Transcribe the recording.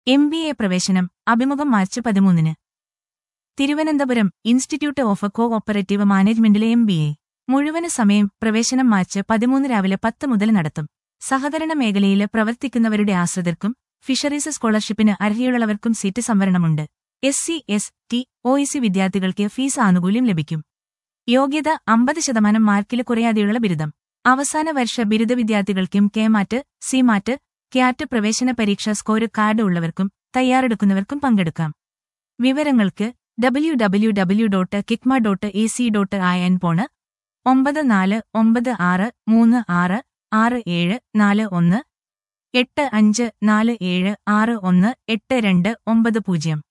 M B A പ്രവേശനം അഭിമുഖം March പതിമൂന്നിന് Thiruvananthapuram institute of cooperative മാനേജ്മെന്റിലെ എം ബി എ മുഴുവന് സമയം പ്രവേശനം മാർച്ച് പതിമൂന്ന് രാവിലെ പത്ത് മുതൽ നടത്തും സഹകരണ മേഖലയിൽ പ്രവർത്തിക്കുന്നവരുടെ ആശ്രിതർക്കും ഫിഷറീസ് സ്കോളർഷിപ്പിന് അർഹതയുള്ളവർക്കും സീറ്റ് സംവരണമുണ്ട് S C S T O E C വിദ്യാർത്ഥികൾക്ക് ഫീസ് ആനുകൂല്യം ലഭിക്കും യോഗ്യത അമ്പത് ശതമാനം മാർക്കിൽ കുറയാതെയുള്ള ബിരുദം അവസാന വർഷ ബിരുദ വിദ്യാർത്ഥികൾക്കും കെമാറ്റ് സിമാറ്റ് ക്യാറ്റ് പ്രവേശന പരീക്ഷ സ്കോർ കാർഡ് ഉള്ളവർക്കും തയ്യാറെടുക്കുന്നവർക്കും പങ്കെടുക്കാം വിവരങ്ങൾക്ക് W W W dot KICMA dot A C dot I N phone ഒമ്പത് നാല് ഒമ്പത് ആറ് മൂന്ന് ആറ് ആറ് ഏഴ് നാല് ഒന്ന് എട്ട് അഞ്ച് നാല് ഏഴ് ആറ് ഒന്ന് എട്ട് രണ്ട് ഒമ്പത് പൂജ്യം